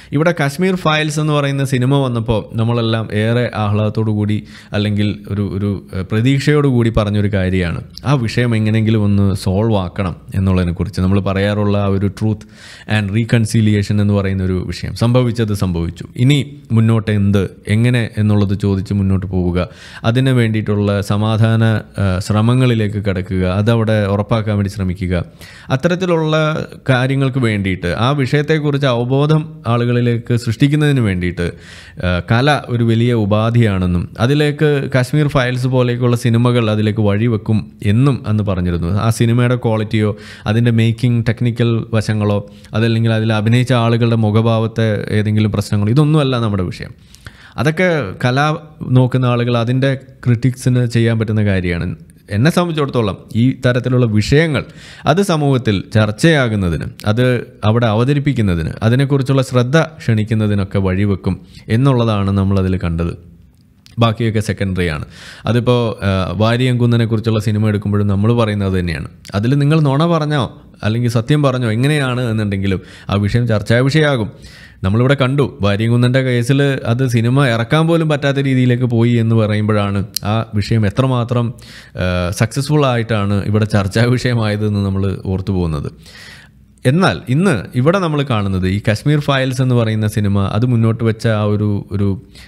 ഇവിടെ കാശ്മീർ ഫയൽസ് എന്ന് പറയുന്ന സിനിമ വന്നപ്പോൾ നമ്മളെല്ലാം ഏറെ ആഹ്ലാദത്തോടു കൂടി അല്ലെങ്കിൽ ഒരു ഒരു ഏഹ്, പ്രതീക്ഷയോടു കൂടി പറഞ്ഞൊരു കാര്യമാണ് ആ വിഷയം എങ്ങനെയെങ്കിലും ഒന്ന് സോൾവ് ആക്കണം എന്നുള്ളതിനെക്കുറിച്ച് നമ്മൾ പറയാറുള്ള ആ ഒരു ട്രൂത്ത് ആൻഡ് റീകൺസീലിയേഷൻ എന്ന് പറയുന്ന ഒരു വിഷയം സംഭവിച്ചത് സംഭവിച്ചു ഇനി മുന്നോട്ട് എന്ത് എങ്ങനെ എന്നുള്ളത് ചോദിച്ച് മുന്നോട്ട് പോവുക അതിന് വേണ്ടിയിട്ടുള്ള സമാധാന ആ, ശ്രമങ്ങളിലേക്ക് കടക്കുക അതവിടെ ഉറപ്പാക്കാൻ വേണ്ടി ശ്രമിക്കുക അത്തരത്തിലുള്ള കാര്യങ്ങൾക്ക് വേണ്ടിയിട്ട് ആ വിഷയത്തെക്കുറിച്ച് അവബോധം ആളുകളിലേക്ക് സൃഷ്ടിക്കുന്നതിന് വേണ്ടിയിട്ട് ആ, കല ഒരു വലിയ ഉപാധിയാണെന്നും അതിലേക്ക് കാശ്മീർ ഫയൽസ് പോലെയൊക്കെയുള്ള സിനിമകൾ അതിലേക്ക് വഴിവെക്കും എന്നും അന്ന് പറഞ്ഞിരുന്നു ആ സിനിമയുടെ ക്വാളിറ്റിയോ അതിൻ്റെ മേക്കിംഗ് ടെക്നിക്കൽ വശങ്ങളോ അതല്ലെങ്കിൽ അതിൽ അഭിനയിച്ച ആളുകളുടെ മുഖഭാവത്തെ ഏതെങ്കിലും പ്രശ്നങ്ങളോ ഇതൊന്നുമല്ല നമ്മുടെ വിഷയം അതൊക്കെ കല നോക്കുന്ന ആളുകൾ അതിൻ്റെ ക്രിട്ടിക്സിന് ചെയ്യാൻ പറ്റുന്ന കാര്യമാണ് എന്നെ സംബന്ധിച്ചിടത്തോളം ഈ തരത്തിലുള്ള വിഷയങ്ങൾ അത് സമൂഹത്തിൽ ചർച്ചയാകുന്നതിന് അത് അവിടെ അവതരിപ്പിക്കുന്നതിന് അതിനെക്കുറിച്ചുള്ള ശ്രദ്ധ ക്ഷണിക്കുന്നതിനൊക്കെ വഴിവെക്കും എന്നുള്ളതാണ് നമ്മളതിൽ കണ്ടത് ബാക്കിയൊക്കെ സെക്കൻഡറി ആണ് അതിപ്പോൾ വാരിയങ്കുന്നനെ കുറിച്ചുള്ള സിനിമ എടുക്കുമ്പോഴും നമ്മൾ പറയുന്നത് തന്നെയാണ് അതിൽ നിങ്ങൾ നുണ പറഞ്ഞോ അല്ലെങ്കിൽ സത്യം പറഞ്ഞോ എങ്ങനെയാണ് എന്നുണ്ടെങ്കിലും ആ വിഷയം ചർച്ചാ വിഷയമാകും നമ്മളിവിടെ കണ്ടു വാരിയങ്കുന്നൻ്റെ കേസിൽ അത് സിനിമ ഇറക്കാൻ പോലും പറ്റാത്ത രീതിയിലേക്ക് പോയി എന്ന് പറയുമ്പോഴാണ് ആ വിഷയം എത്രമാത്രം സക്സസ്ഫുൾ ആയിട്ടാണ് ഇവിടെ ചർച്ചാ വിഷയമായതെന്ന് നമ്മൾ ഓർത്തു പോകുന്നത് എന്നാൽ ഇന്ന് ഇവിടെ നമ്മൾ കാണുന്നത് ഈ കാശ്മീർ ഫയൽസ് എന്ന് പറയുന്ന സിനിമ അത് മുന്നോട്ട് വെച്ച ആ ഒരു ഒരു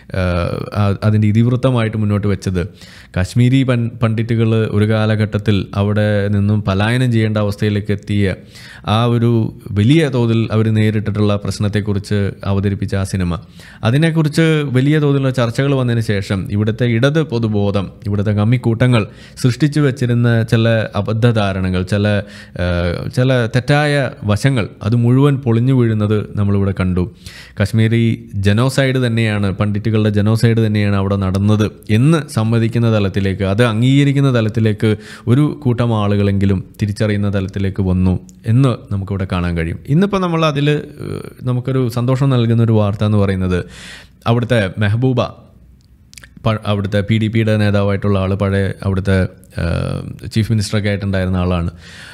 അതിൻ്റെ ഇതിവൃത്തമായിട്ട് മുന്നോട്ട് വെച്ചത് കാശ്മീരി പൺ പണ്ഡിറ്റുകൾ ഒരു കാലഘട്ടത്തിൽ അവിടെ നിന്നും പലായനം ചെയ്യേണ്ട അവസ്ഥയിലേക്ക് എത്തിയ ആ ഒരു വലിയ തോതിൽ അവർ നേരിട്ടിട്ടുള്ള പ്രശ്നത്തെക്കുറിച്ച് അവതരിപ്പിച്ച ആ സിനിമ അതിനെക്കുറിച്ച് വലിയ തോതിലുള്ള ചർച്ചകൾ വന്നതിന് ശേഷം ഇവിടുത്തെ ഇടത് പൊതുബോധം ഇവിടുത്തെ കമ്മിക്കൂട്ടങ്ങൾ സൃഷ്ടിച്ചു വെച്ചിരുന്ന ചില അബദ്ധധാരണകൾ ചില ആ, ചില തെറ്റായ വശങ്ങൾ അത് മുഴുവൻ പൊളിഞ്ഞു വീഴുന്നത് നമ്മളിവിടെ കണ്ടു കശ്മീരി ജനോസൈഡ് തന്നെയാണ് പണ്ഡിറ്റുകളുടെ ജനോസൈഡ് തന്നെയാണ് അവിടെ നടന്നത് എന്ന് സമ്മതിക്കുന്ന തലത്തിലേക്ക് അത് അംഗീകരിക്കുന്ന തലത്തിലേക്ക് ഒരു കൂട്ടം ആളുകളെങ്കിലും തിരിച്ചറിയുന്ന തലത്തിലേക്ക് വന്നു എന്ന് നമുക്കിവിടെ കാണാൻ കഴിയും ഇന്നിപ്പോൾ നമ്മൾ അതിൽ നമുക്കൊരു സന്തോഷം നൽകുന്ന ഒരു വാർത്ത എന്ന് പറയുന്നത് അവിടുത്തെ മെഹബൂബ പ- അവിടുത്തെ പി ഡി പിയുടെ നേതാവായിട്ടുള്ള ആൾ പഴയ അവിടുത്തെ ചീഫ് മിനിസ്റ്ററൊക്കെ ആയിട്ടുണ്ടായിരുന്ന ആളാണ്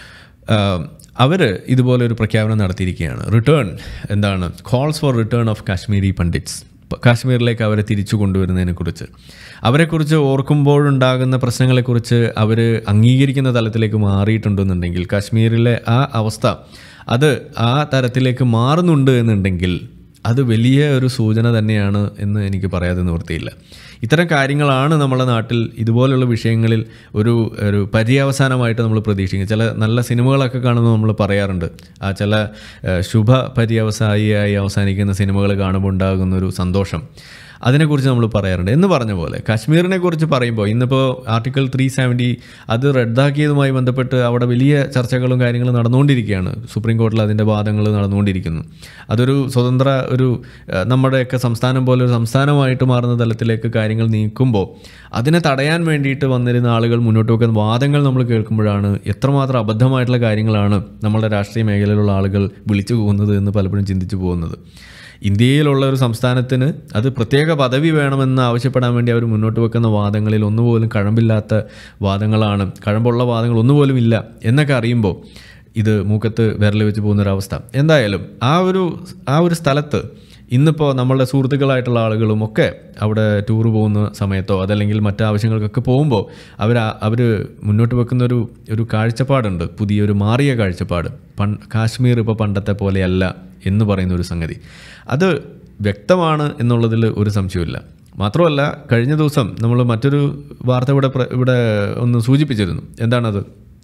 അവർ ഇതുപോലെ ഒരു പ്രഖ്യാപനം നടത്തിയിരിക്കുകയാണ് റിട്ടേൺ എന്താണ് calls for return of Kashmiri Pandits പ- കാശ്മീരിലേക്ക് അവരെ തിരിച്ചു കൊണ്ടുവരുന്നതിനെക്കുറിച്ച് അവരെക്കുറിച്ച് ഓർക്കുമ്പോഴുണ്ടാകുന്ന പ്രശ്നങ്ങളെക്കുറിച്ച് അവർ അംഗീകരിക്കുന്ന തലത്തിലേക്ക് മാറിയിട്ടുണ്ടെന്നുണ്ടെങ്കിൽ കാശ്മീരിലെ ആ അവസ്ഥ അത് ആ തരത്തിലേക്ക് മാറുന്നുണ്ട് എന്നുണ്ടെങ്കിൽ അത് വലിയ ഒരു സൂചന തന്നെയാണ് എന്ന് എനിക്ക് പറയാതെ നിവൃത്തിയില്ല ഇത്തരം കാര്യങ്ങളാണ് നമ്മുടെ നാട്ടിൽ ഇതുപോലുള്ള വിഷയങ്ങളിൽ ഒരു ഒരു പര്യവസാനമായിട്ട് നമ്മൾ പ്രതീക്ഷിക്കും ചില നല്ല സിനിമകളൊക്കെ കാണുമ്പോൾ നമ്മൾ പറയാറുണ്ട് ആ ചില ഏഹ്, ശുഭ പര്യവസായിയായി അവസാനിക്കുന്ന സിനിമകൾ കാണുമ്പോൾ ഉണ്ടാകുന്ന ഒരു സന്തോഷം അതിനെക്കുറിച്ച് നമ്മൾ പറയാറുണ്ട് എന്ന് പറഞ്ഞ പോലെ കാശ്മീരിനെ കുറിച്ച് പറയുമ്പോൾ ഇന്നിപ്പോൾ ആർട്ടിക്കിൾ ത്രീ സെവൻറ്റി അത് റദ്ദാക്കിയതുമായി ബന്ധപ്പെട്ട് അവിടെ വലിയ ചർച്ചകളും കാര്യങ്ങളും നടന്നുകൊണ്ടിരിക്കുകയാണ് സുപ്രീം കോടതിയിൽ അതിൻ്റെ വാദങ്ങൾ നടന്നുകൊണ്ടിരിക്കുന്നു അതൊരു സ്വതന്ത്ര ഒരു ഏഹ്, നമ്മുടെയൊക്കെ സംസ്ഥാനം പോലെ ഒരു സംസ്ഥാനമായിട്ട് മാറുന്ന തലത്തിലേക്ക് കാര്യങ്ങൾ നീക്കുമ്പോൾ അതിനെ തടയാൻ വേണ്ടിയിട്ട് വന്നിരുന്ന ആളുകൾ മുന്നോട്ട് വെക്കുന്ന വാദങ്ങൾ നമ്മൾ കേൾക്കുമ്പോഴാണ് എത്രമാത്രം അബദ്ധമായിട്ടുള്ള കാര്യങ്ങളാണ് നമ്മുടെ രാഷ്ട്രീയ മേഖലയിലുള്ള ആളുകൾ വിളിച്ചു പോകുന്നത് എന്ന് പലപ്പോഴും ചിന്തിച്ചു പോകുന്നത് ഇന്ത്യയിലുള്ള ഒരു സംസ്ഥാനത്തിന് അത് പ്രത്യേക പദവി വേണമെന്ന് ആവശ്യപ്പെടാൻ വേണ്ടി അവർ മുന്നോട്ട് വെക്കുന്ന വാദങ്ങളിൽ ഒന്നുപോലും കഴമ്പില്ലാത്ത വാദങ്ങളാണ് കഴമ്പുള്ള വാദങ്ങൾ ഒന്നുപോലും ഇല്ല എന്നൊക്കെ അറിയുമ്പോൾ ഇത് മൂക്കത്ത് വിരൽ വെച്ച് പോകുന്നൊരവസ്ഥ എന്തായാലും ആ ഒരു ആ ഒരു സ്ഥലത്ത് ഇന്നിപ്പോൾ നമ്മളുടെ സുഹൃത്തുക്കളായിട്ടുള്ള ആളുകളും ഒക്കെ അവിടെ ടൂർ പോകുന്ന സമയത്തോ അതല്ലെങ്കിൽ മറ്റു ആവശ്യങ്ങൾക്കൊക്കെ പോകുമ്പോൾ അവർ അവർ മുന്നോട്ട് വെക്കുന്ന ഒരു ഒരു കാഴ്ചപ്പാടുണ്ട് പുതിയൊരു മാറിയ കാഴ്ചപ്പാട് പൺ കാശ്മീർ ഇപ്പോൾ പണ്ടത്തെ പോലെയല്ല എന്ന് പറയുന്ന ഒരു സംഗതി അത് വ്യക്തമാണ് എന്നുള്ളതിൽ ഒരു സംശയമില്ല മാത്രമല്ല കഴിഞ്ഞ ദിവസം നമ്മൾ മറ്റൊരു വാർത്ത ഇവിടെ പ്ര- ഇവിടെ ഒന്ന് സൂചിപ്പിച്ചിരുന്നു എന്താണത്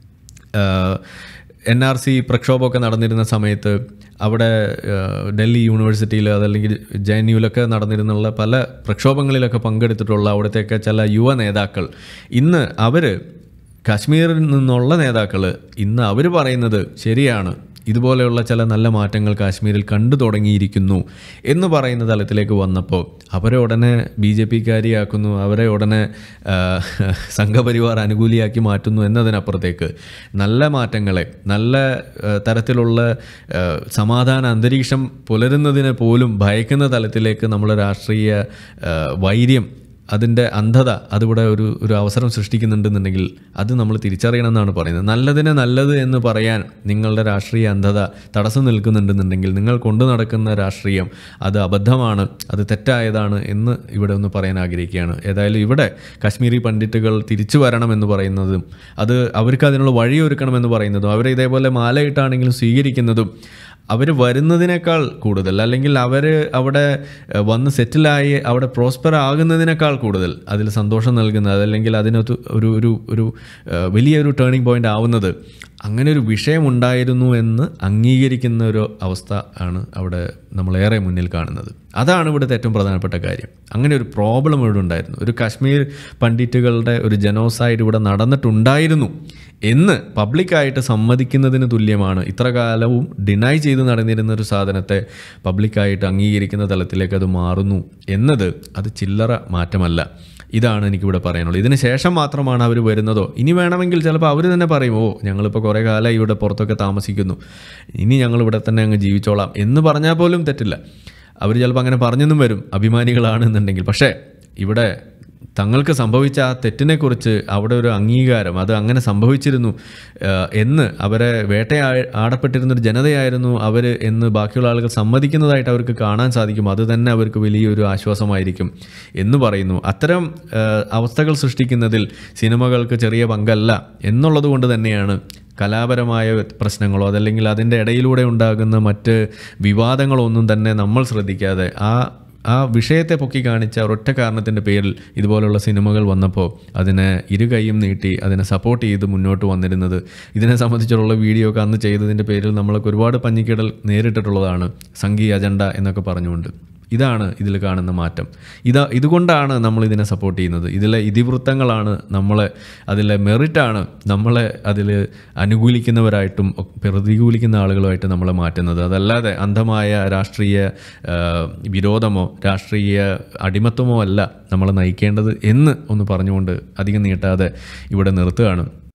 എൻ ആർ സി പ്രക്ഷോഭമൊക്കെ നടന്നിരുന്ന സമയത്ത് അവിടെ ആ, ഡൽഹി യൂണിവേഴ്സിറ്റിയിൽ അതല്ലെങ്കിൽ ജെ എൻ യുവിലൊക്കെ നടന്നിരുന്നുള്ള പല പ്രക്ഷോഭങ്ങളിലൊക്കെ പങ്കെടുത്തിട്ടുള്ള അവിടുത്തെയൊക്കെ ചില യുവ നേതാക്കൾ ഇന്ന് അവർ കാശ്മീരിൽ നിന്നുള്ള നേതാക്കൾ ഇന്ന് അവർ പറയുന്നത് ശരിയാണ് ഇതുപോലെയുള്ള ചില നല്ല മാറ്റങ്ങൾ കാശ്മീരിൽ കണ്ടു തുടങ്ങിയിരിക്കുന്നു എന്ന് പറയുന്ന തലത്തിലേക്ക് വന്നപ്പോൾ അവരെ ഉടനെ ബി ജെ പിക്കാരിയാക്കുന്നു അവരെ ഉടനെ ആ, സംഘപരിവാർ അനുകൂലിയാക്കി മാറ്റുന്നു എന്നതിനപ്പുറത്തേക്ക് നല്ല മാറ്റങ്ങളെ നല്ല ആ, തരത്തിലുള്ള ആ, സമാധാന അന്തരീക്ഷം പുലരുന്നതിനെ പോലും ഭയക്കുന്ന തലത്തിലേക്ക് നമ്മുടെ രാഷ്ട്രീയ ആ, വൈര്യം അതിൻ്റെ അന്ധത അതിവിടെ ഒരു ഒരു അവസരം സൃഷ്ടിക്കുന്നുണ്ടെന്നുണ്ടെങ്കിൽ അത് നമ്മൾ തിരിച്ചറിയണം എന്നാണ് പറയുന്നത് നല്ലതിനെ നല്ലത് എന്ന് പറയാൻ നിങ്ങളുടെ രാഷ്ട്രീയ അന്ധത തടസ്സം നിൽക്കുന്നുണ്ടെന്നുണ്ടെങ്കിൽ നിങ്ങൾ കൊണ്ടു നടക്കുന്ന രാഷ്ട്രീയം അത് അബദ്ധമാണ് അത് തെറ്റായതാണ് എന്ന് ഇവിടെ ഒന്ന് പറയാൻ ആഗ്രഹിക്കുകയാണ് ഏതായാലും ഇവിടെ കാശ്മീരി പണ്ഡിറ്റുകൾ തിരിച്ചു വരണം എന്ന് പറയുന്നതും അത് അവർക്ക് അതിനുള്ള വഴിയൊരുക്കണമെന്ന് പറയുന്നതും അവരെ ഇതേപോലെ മാലയിട്ടാണെങ്കിലും സ്വീകരിക്കുന്നതും അവർ വരുന്നതിനേക്കാൾ കൂടുതൽ അല്ലെങ്കിൽ അവർ അവിടെ ഏഹ്, വന്ന് സെറ്റിലായി അവിടെ പ്രോസ്പർ ആകുന്നതിനേക്കാൾ കൂടുതൽ അതിൽ സന്തോഷം നൽകുന്നത് അതല്ലെങ്കിൽ അതിനകത്ത് ഒരു ഒരു ഒരു ഏഹ്, വലിയൊരു ടേണിംഗ് പോയിന്റ് ആവുന്നത് അങ്ങനെ ഒരു വിഷയമുണ്ടായിരുന്നു എന്ന് അംഗീകരിക്കുന്ന ഒരു അവസ്ഥ ആണ് അവിടെ നമ്മളേറെ മുന്നിൽ കാണുന്നത് അതാണ് ഇവിടുത്തെ ഏറ്റവും പ്രധാനപ്പെട്ട കാര്യം അങ്ങനെ ഒരു പ്രോബ്ലം ഇവിടെ ഉണ്ടായിരുന്നു ഒരു കാശ്മീർ പണ്ഡിറ്റുകളുടെ ഒരു ജനോസൈഡ് ഇവിടെ നടന്നിട്ടുണ്ടായിരുന്നു എന്ന് പബ്ലിക്കായിട്ട് സമ്മതിക്കുന്നതിന് തുല്യമാണ് ഇത്ര കാലവും ഡിനൈ ചെയ്ത് നടന്നിരുന്ന ഒരു സാധനത്തെ പബ്ലിക്കായിട്ട് അംഗീകരിക്കുന്ന തലത്തിലേക്ക് അത് മാറുന്നു എന്നത് അത് ചില്ലറ മാറ്റമല്ല ഇതാണ് എനിക്കിവിടെ പറയാനുള്ളത് ഇതിന് ശേഷം മാത്രമാണ് അവർ വരുന്നതോ ഇനി വേണമെങ്കിൽ ചിലപ്പോൾ അവർ തന്നെ പറയും ഓ ഞങ്ങളിപ്പോൾ കുറേ കാലം ഇവിടെ പുറത്തൊക്കെ താമസിക്കുന്നു ഇനി ഞങ്ങൾ ഇവിടെ തന്നെ അങ്ങ് ജീവിച്ചോളാം എന്ന് പറഞ്ഞാൽ പോലും തെറ്റില്ല അവർ ചിലപ്പോൾ അങ്ങനെ പറഞ്ഞെന്നും വരും അഭിമാനികളാണെന്നുണ്ടെങ്കിൽ പക്ഷേ ഇവിടെ തങ്ങൾക്ക് സംഭവിച്ച ആ തെറ്റിനെക്കുറിച്ച് അവിടെ ഒരു അംഗീകാരം അത് അങ്ങനെ സംഭവിച്ചിരുന്നു ആ, എന്ന് അവരെ വേട്ടയാ ആടപ്പെട്ടിരുന്നൊരു ജനതയായിരുന്നു അവർ എന്ന് ബാക്കിയുള്ള ആളുകൾ സമ്മതിക്കുന്നതായിട്ട് അവർക്ക് കാണാൻ സാധിക്കും അത് തന്നെ അവർക്ക് വലിയൊരു ആശ്വാസമായിരിക്കും എന്ന് പറയുന്നു അത്തരം ആ, അവസ്ഥകൾ സൃഷ്ടിക്കുന്നതിൽ സിനിമകൾക്ക് ചെറിയ പങ്കല്ല എന്നുള്ളത് കൊണ്ട് തന്നെയാണ് കലാപരമായ പ്രശ്നങ്ങളോ അതല്ലെങ്കിൽ അതിൻ്റെ ഇടയിലൂടെ ഉണ്ടാകുന്ന മറ്റ് വിവാദങ്ങളോ ഒന്നും തന്നെ നമ്മൾ ശ്രദ്ധിക്കാതെ ആ ആ വിഷയത്തെ പൊക്കി കാണിച്ച ഒരൊറ്റ കാരണത്തിൻ്റെ പേരിൽ ഇതുപോലുള്ള സിനിമകൾ വന്നപ്പോൾ അതിനെ ഇരു കൈയും നീട്ടി അതിനെ സപ്പോർട്ട് ചെയ്ത് മുന്നോട്ട് വന്നിരുന്നത് ഇതിനെ സംബന്ധിച്ചുള്ള വീഡിയോ ഒക്കെ അന്ന് ചെയ്തതിൻ്റെ പേരിൽ നമ്മളൊക്കെ ഒരുപാട് പഞ്ഞിക്കിടൽ നേരിട്ടിട്ടുള്ളതാണ് സംഘീയ അജണ്ട എന്നൊക്കെ പറഞ്ഞുകൊണ്ട് ഇതാണ് ഇതിൽ കാണുന്ന മാറ്റം ഇതാ ഇതുകൊണ്ടാണ് നമ്മൾ ഇതിനെ സപ്പോർട്ട് ചെയ്യുന്നത് ഇതിലെ ഇതിവൃത്തങ്ങളാണ് നമ്മളെ അതിലെ മെറിറ്റാണ് നമ്മളെ അതിൽ അനുകൂലിക്കുന്നവരായിട്ടും ഒ- പ്രതികൂലിക്കുന്ന ആളുകളുമായിട്ട് നമ്മളെ മാറ്റുന്നത് അതല്ലാതെ അന്ധമായ രാഷ്ട്രീയ ആ, വിരോധമോ രാഷ്ട്രീയ അടിമത്വമോ അല്ല നമ്മളെ നയിക്കേണ്ടത് എന്ന് ഒന്ന് പറഞ്ഞുകൊണ്ട് അധികം നീട്ടാതെ ഇവിടെ നിർത്തുകയാണ്